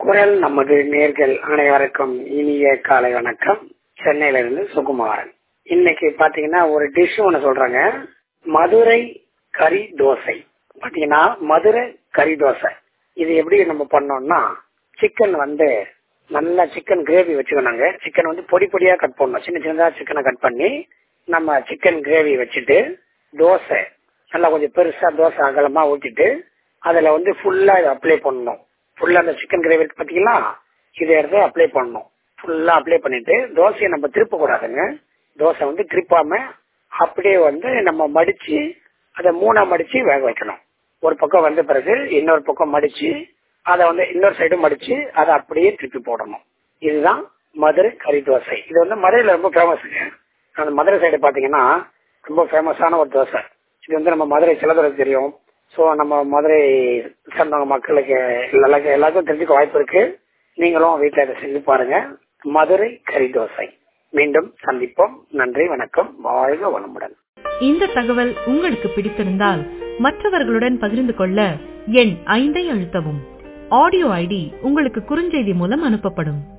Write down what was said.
குரல் நமது நேர்கள் அனைவருக்கும் இனிய காலை வணக்கம் சென்னையில இருந்து சுகுமாரன் இன்னைக்கு பாத்தீங்கன்னா ஒரு டிஷ் ஒண்ணு சொல்றாங்க மதுரை கறி தோசை பாத்தீங்கன்னா மதுரை கறி தோசை இது எப்படி நம்ம பண்ணோம்னா சிக்கன் வந்து நல்லா சிக்கன் கிரேவி வச்சுக்கணுங்க சிக்கன் வந்து பொடி பொடியா கட் பண்ணணும் சின்ன சின்னதா சிக்கனை கட் பண்ணி நம்ம சிக்கன் கிரேவி வச்சுட்டு தோசை நல்லா கொஞ்சம் பெருசா தோசை அகலமா ஊத்திட்டு அதுல வந்து ஃபுல்லா இதை அப்ளை பண்ணணும் ஃபுல்லா அந்த சிக்கன் கிரேவி இருக்கு பாத்தீங்களா இதை எடுத்து அப்ளை பண்ணணும் ஃபுல்லா அப்ளை பண்ணிட்டு தோசையை நம்ம திருப்ப கூடாதுங்க தோசை வந்து திருப்பாம அப்படியே வந்து நம்ம மடிச்சு அதை மூணா மடிச்சு வேக வைக்கணும் ஒரு பக்கம் வந்த பிறகு இன்னொரு பக்கம் மடிச்சு அதை வந்து இன்னொரு சைடு மடிச்சு அதை அப்படியே திருப்பி போடணும் இதுதான் மதுரை கறி தோசை இது வந்து மதுரையில ரொம்ப ஃபேமஸுங்க அந்த மதுரை சைடு பாத்தீங்கன்னா ரொம்ப ஃபேமஸான ஒரு தோசை இது வந்து நம்ம மதுரை சிலதுரைக்கு தெரியும் ஸோ நம்ம மதுரை சார்ந்தவங்க மக்களுக்கு எல்லாருக்கும் எல்லாருக்கும் தெரிஞ்சுக்க வாய்ப்பு இருக்கு நீங்களும் வீட்டில் இதை செஞ்சு பாருங்க மதுரை கறி தோசை மீண்டும் சந்திப்போம் நன்றி வணக்கம் வாழ்க வளமுடன் இந்த தகவல் உங்களுக்கு பிடித்திருந்தால் மற்றவர்களுடன் பகிர்ந்து கொள்ள எண் ஐந்தை அழுத்தவும் ஆடியோ ஐடி உங்களுக்கு குறுஞ்செய்தி மூலம் அனுப்பப்படும்